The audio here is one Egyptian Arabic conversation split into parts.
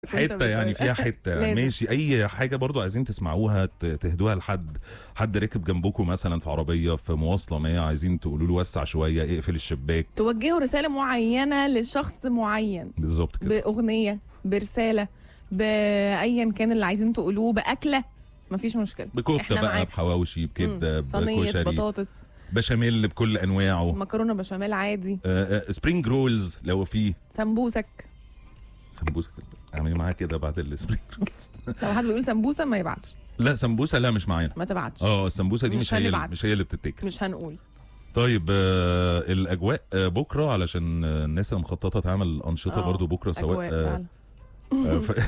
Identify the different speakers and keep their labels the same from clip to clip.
Speaker 1: كنت
Speaker 2: حته يعني
Speaker 1: بتقول.
Speaker 2: فيها حته
Speaker 1: لازم.
Speaker 2: ماشي اي حاجه برضو عايزين تسمعوها ت- تهدوها لحد حد ركب جنبكم مثلا في عربيه في مواصله ما عايزين تقولوا له وسع شويه اقفل الشباك
Speaker 1: توجهوا رسالة معينة لشخص معين
Speaker 2: بالظبط كده
Speaker 1: بأغنية برسالة بأيا كان اللي عايزين تقولوه بأكلة مفيش مشكلة
Speaker 2: بكفته
Speaker 1: إحنا
Speaker 2: بقى
Speaker 1: معاك.
Speaker 2: بحواوشي بكبده
Speaker 1: مم. صينية
Speaker 2: بكشري
Speaker 1: بطاطس
Speaker 2: بشاميل بكل انواعه
Speaker 1: مكرونة بشاميل عادي
Speaker 2: آه، آه، سبرينج رولز لو في
Speaker 1: سمبوسك
Speaker 2: سمبوسه اعملي معاها كده بعد السبرينج رولز
Speaker 1: لو حد بيقول سمبوسة ما يبعتش
Speaker 2: لا سمبوسه لا مش معانا
Speaker 1: ما تبعتش
Speaker 2: اه السمبوسه دي
Speaker 1: مش
Speaker 2: مش, هي
Speaker 1: هنبعت.
Speaker 2: مش هي اللي بتتاكل
Speaker 1: مش هنقول
Speaker 2: طيب آه الاجواء آه بكره علشان آه، الناس اللي مخططه تعمل انشطه
Speaker 1: آه،
Speaker 2: برضو بكره سواء
Speaker 1: أجواء
Speaker 2: آه
Speaker 1: فعلا.
Speaker 2: آه، ف...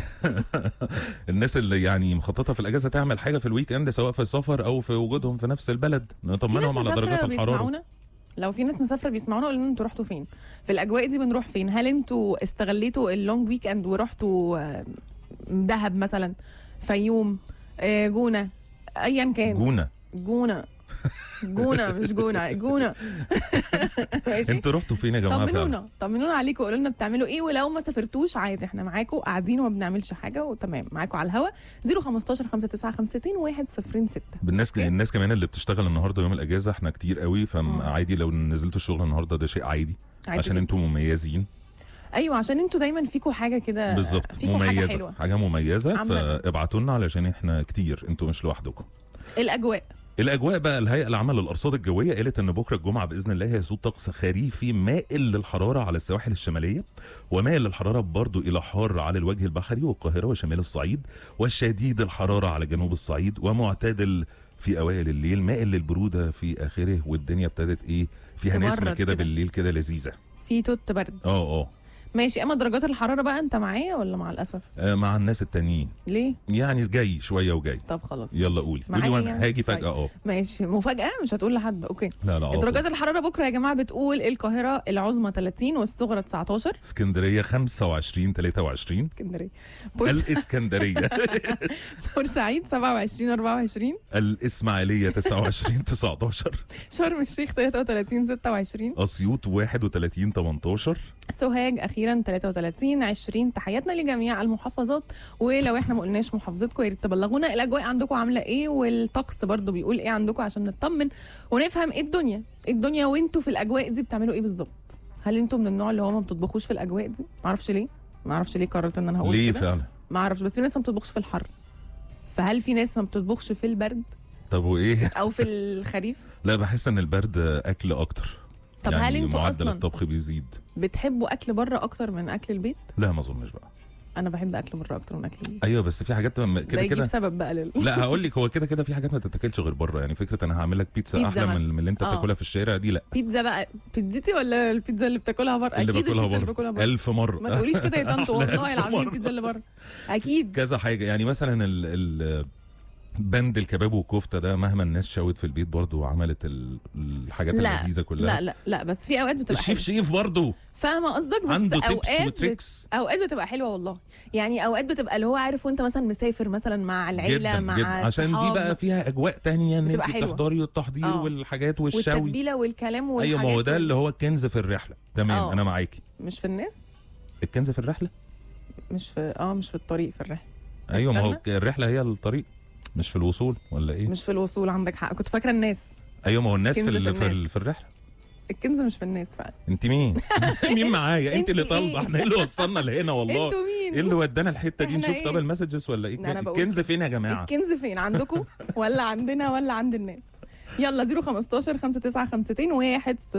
Speaker 2: الناس اللي يعني مخططه في الاجازه تعمل حاجه في الويك اند سواء في السفر او في وجودهم في نفس البلد
Speaker 1: في ناس
Speaker 2: نطمنهم على درجات
Speaker 1: مسافرة
Speaker 2: الحراره
Speaker 1: بيسمعونا لو في ناس مسافرة بيسمعونا قولوا لنا انتوا رحتوا فين في الأجواء دي بنروح فين هل انتوا استغليتوا اللونج ويك اند ورحتوا آه، دهب مثلا فيوم آه، جونة أيا كان
Speaker 2: جونه
Speaker 1: جونة جونة مش جونة جونة ماشي
Speaker 2: انتوا رحتوا فين يا جماعه فعلا؟
Speaker 1: طمنونا طمنونا عليكم وقولوا لنا بتعملوا ايه ولو ما سافرتوش عادي احنا معاكم قاعدين وما بنعملش حاجه وتمام معاكم على الهوا 015 5952 106
Speaker 2: بالناس
Speaker 1: أوكي.
Speaker 2: الناس كمان اللي بتشتغل النهارده يوم الاجازه احنا كتير قوي
Speaker 1: مم.
Speaker 2: فعادي لو نزلتوا الشغل النهارده ده شيء عادي,
Speaker 1: عادي
Speaker 2: عشان
Speaker 1: جداً.
Speaker 2: انتوا مميزين
Speaker 1: ايوه عشان انتوا دايما فيكم حاجه كده
Speaker 2: بالظبط
Speaker 1: فيكم حاجه
Speaker 2: مميزه
Speaker 1: حلوه
Speaker 2: حاجه مميزه
Speaker 1: عامة.
Speaker 2: فابعتوا لنا علشان احنا كتير انتوا مش لوحدكم
Speaker 1: الاجواء
Speaker 2: الاجواء بقى الهيئه العامه للارصاد الجويه قالت ان بكره الجمعه باذن الله هيسود طقس خريفي مائل للحراره على السواحل الشماليه ومائل للحراره برضو الى حار على الوجه البحري والقاهره وشمال الصعيد وشديد الحراره على جنوب الصعيد ومعتدل في اوائل الليل مائل للبروده في اخره والدنيا ابتدت ايه فيها
Speaker 1: تبرد
Speaker 2: نسمه كده
Speaker 1: كده.
Speaker 2: بالليل كده لذيذه
Speaker 1: في توت برد
Speaker 2: اه اه
Speaker 1: ماشي اما درجات الحراره بقى انت معايا ولا مع الاسف
Speaker 2: آه، مع الناس التانيين
Speaker 1: ليه
Speaker 2: يعني جاي شويه وجاي
Speaker 1: طب خلاص
Speaker 2: يلا قولي
Speaker 1: معايا
Speaker 2: قولي وانا
Speaker 1: يعني؟
Speaker 2: هاجي فجاه اه
Speaker 1: ماشي مفاجاه مش هتقول لحد اوكي
Speaker 2: لا لا على طول.
Speaker 1: درجات الحراره بكره يا جماعه بتقول القاهره العظمى 30 والصغرى 19
Speaker 2: اسكندريه 25 23
Speaker 1: اسكندريه بورس-
Speaker 2: الاسكندريه
Speaker 1: بورسعيد 27 24
Speaker 2: الاسماعيليه 29 19
Speaker 1: شرم الشيخ 33 26
Speaker 2: اسيوط 31 18
Speaker 1: سوهاج اخيرا 33 20 تحياتنا لجميع المحافظات ولو احنا ما قلناش محافظتكم يا ريت تبلغونا الاجواء عندكم عامله ايه والطقس برضو بيقول ايه عندكم عشان نطمن ونفهم ايه الدنيا ايه الدنيا وانتوا في الاجواء دي بتعملوا ايه بالظبط هل انتوا من النوع اللي هو ما بتطبخوش في الاجواء دي ما اعرفش ليه ما اعرفش ليه قررت ان انا هقول
Speaker 2: ليه
Speaker 1: كده
Speaker 2: فعلا
Speaker 1: ما اعرفش بس في ناس ما بتطبخش في الحر فهل في ناس ما بتطبخش في البرد
Speaker 2: طب وايه
Speaker 1: او في الخريف
Speaker 2: لا بحس ان البرد اكل اكتر
Speaker 1: طب
Speaker 2: يعني
Speaker 1: هل انتوا
Speaker 2: معدل
Speaker 1: اصلا
Speaker 2: الطبخ بيزيد
Speaker 1: بتحبوا اكل بره اكتر من اكل البيت
Speaker 2: لا ما اظنش بقى
Speaker 1: انا بحب اكل بره اكتر من اكل البيت
Speaker 2: ايوه بس في حاجات م-
Speaker 1: ده
Speaker 2: كده
Speaker 1: يجيب
Speaker 2: كده
Speaker 1: سبب بقى لل...
Speaker 2: لا هقول لك هو كده كده في حاجات ما تتاكلش غير بره يعني فكره انا هعمل لك بيتزا,
Speaker 1: بيتزا
Speaker 2: احلى
Speaker 1: مثلا.
Speaker 2: من من اللي انت
Speaker 1: آه.
Speaker 2: بتاكلها في الشارع دي لا
Speaker 1: بيتزا بقى بيتزتي ولا البيتزا اللي بتاكلها بره
Speaker 2: اللي
Speaker 1: اكيد
Speaker 2: باكلها
Speaker 1: البيتزا اللي
Speaker 2: بره
Speaker 1: باكلها بره
Speaker 2: ألف مره
Speaker 1: ما تقوليش كده يا طنط
Speaker 2: لا،
Speaker 1: والله
Speaker 2: ألف
Speaker 1: العظيم
Speaker 2: مرة.
Speaker 1: البيتزا اللي بره اكيد
Speaker 2: كذا حاجه يعني مثلا ال ال بند الكباب والكفته ده مهما الناس شوت في البيت برضو وعملت ال- الحاجات
Speaker 1: لا
Speaker 2: اللذيذه كلها
Speaker 1: لا لا لا بس في اوقات بتبقى
Speaker 2: الشيف
Speaker 1: حلوه
Speaker 2: شيف برضو
Speaker 1: فاهمه قصدك بس
Speaker 2: عنده تيبس
Speaker 1: اوقات بت...
Speaker 2: وتريكس
Speaker 1: اوقات بتبقى حلوه والله يعني اوقات بتبقى اللي هو عارف وانت مثلا مسافر مثلا مع العيله
Speaker 2: جدا
Speaker 1: مع
Speaker 2: جدا عشان دي
Speaker 1: الصحاب،
Speaker 2: بقى فيها اجواء تانية ان انت
Speaker 1: بتبقى حلوة.
Speaker 2: تحضري والتحضير
Speaker 1: آه.
Speaker 2: والحاجات والشوي
Speaker 1: والتتبيله والكلام والحاجات
Speaker 2: ايوه ما هو ده
Speaker 1: وال-
Speaker 2: اللي هو الكنز في الرحله تمام
Speaker 1: آه.
Speaker 2: انا معاكي
Speaker 1: مش في الناس
Speaker 2: الكنز في الرحله
Speaker 1: مش في اه مش في الطريق في الرحله
Speaker 2: ايوه ما هو
Speaker 1: استنى.
Speaker 2: الرحله هي الطريق مش في الوصول ولا ايه
Speaker 1: مش في الوصول عندك حق كنت فاكره الناس
Speaker 2: ايوه ما هو الناس في
Speaker 1: كنز
Speaker 2: ال-
Speaker 1: في
Speaker 2: في, ال-
Speaker 1: الناس.
Speaker 2: في الرحله
Speaker 1: الكنز مش في الناس فعلا
Speaker 2: انت مين مين معايا انت
Speaker 1: انت
Speaker 2: اللي
Speaker 1: ايه؟
Speaker 2: طالبه احنا ايه اللي وصلنا لهنا والله
Speaker 1: انتوا مين
Speaker 2: ايه اللي ودانا الحته دي
Speaker 1: احنا
Speaker 2: نشوف
Speaker 1: ايه؟
Speaker 2: طب المسجز ولا ايه
Speaker 1: انا بقول
Speaker 2: الكنز فين يا جماعه
Speaker 1: الكنز فين عندكم ولا عندنا ولا عند الناس يلا 015 5952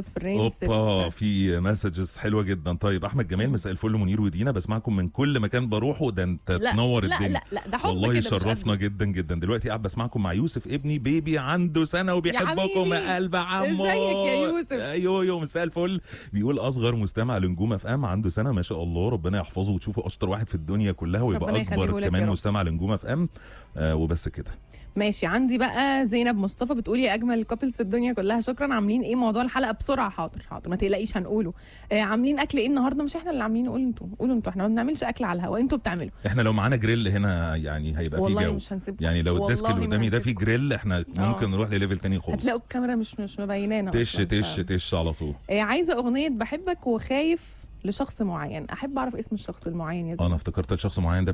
Speaker 1: 106
Speaker 2: اوبا في مسجز حلوه جدا طيب احمد جمال مساء الفل منير ودينا بسمعكم من كل مكان بروحه ده انت
Speaker 1: لا
Speaker 2: تنور
Speaker 1: لا
Speaker 2: الدنيا
Speaker 1: لا لا ده حب
Speaker 2: والله
Speaker 1: كده مش
Speaker 2: شرفنا
Speaker 1: قد.
Speaker 2: جدا جدا دلوقتي قاعد بسمعكم مع يوسف ابني بيبي عنده سنه وبيحبكم
Speaker 1: حبيبي.
Speaker 2: يا قلب عمو
Speaker 1: ازيك يا يوسف؟
Speaker 2: ايوه ايوه مساء الفل بيقول اصغر مستمع لنجوم اف ام عنده سنه ما شاء الله ربنا يحفظه وتشوفه اشطر واحد في الدنيا كلها ويبقى
Speaker 1: ربنا يخليه
Speaker 2: اكبر
Speaker 1: لك يا
Speaker 2: كمان
Speaker 1: رب.
Speaker 2: مستمع لنجوم اف ام آه وبس كده
Speaker 1: ماشي عندي بقى زينب مصطفى بتقول يا اجمل الكابلز في الدنيا كلها شكرا عاملين ايه موضوع الحلقه بسرعه حاضر حاضر ما تقلقيش هنقوله آه عاملين اكل ايه النهارده مش احنا اللي عاملين قولوا انتوا قولوا انتوا احنا ما بنعملش اكل على الهواء انتوا بتعملوا
Speaker 2: احنا لو معانا جريل هنا يعني هيبقى في
Speaker 1: والله
Speaker 2: جو
Speaker 1: مش هنسيبكم
Speaker 2: يعني لو الديسك
Speaker 1: والله
Speaker 2: اللي
Speaker 1: ما
Speaker 2: قدامي ده فيه
Speaker 1: هنسيبكم.
Speaker 2: جريل احنا
Speaker 1: آه.
Speaker 2: ممكن نروح لليفل تاني خالص
Speaker 1: هتلاقوا الكاميرا مش مش مبينانا
Speaker 2: تش
Speaker 1: أصلاً،
Speaker 2: تش
Speaker 1: ف-
Speaker 2: تش على طول
Speaker 1: آه عايزه اغنيه بحبك وخايف لشخص معين احب اعرف اسم الشخص المعين يا زين
Speaker 2: انا افتكرت الشخص معين ده